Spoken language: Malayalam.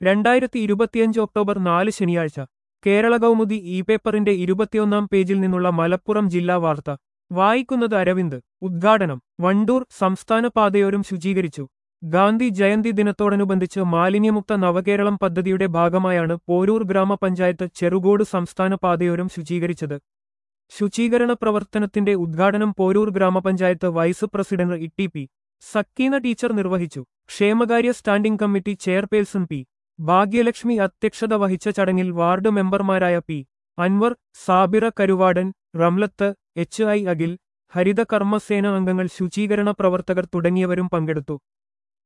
രണ്ടായിരത്തി ഇരുപത്തിയഞ്ച് ഒക്ടോബർ നാല് ശനിയാഴ്ച കേരള കൗമുദി ഇ പേപ്പറിന്റെ ഇരുപത്തിയൊന്നാം പേജിൽ നിന്നുള്ള മലപ്പുറം ജില്ലാ വാർത്ത വായിക്കുന്നത് അരവിന്ദ് ഉദ്ഘാടനം വണ്ടൂർ സംസ്ഥാന പാതയോരം ശുചീകരിച്ചു ഗാന്ധി ജയന്തി ദിനത്തോടനുബന്ധിച്ച് മാലിന്യമുക്ത നവകേരളം പദ്ധതിയുടെ ഭാഗമായാണ് പോരൂർ ഗ്രാമപഞ്ചായത്ത് ചെറുകോട് സംസ്ഥാന പാതയോരം ശുചീകരിച്ചത് ശുചീകരണ പ്രവർത്തനത്തിന്റെ ഉദ്ഘാടനം പോരൂർ ഗ്രാമപഞ്ചായത്ത് vice president E T P Sakkeena teacher നിർവഹിച്ചു ക്ഷേമകാര്യ standing committee chairperson P Bhagyalakshmi അധ്യക്ഷത വഹിച്ച ചടങ്ങിൽ വാർഡ് മെമ്പർമാരായ P Anvar Sabira Karuvadan Ramlath H I Akhil Haritha Karmasena അംഗങ്ങൾ ശുചീകരണ പ്രവർത്തകർ തുടങ്ങിയവരും പങ്കെടുത്തു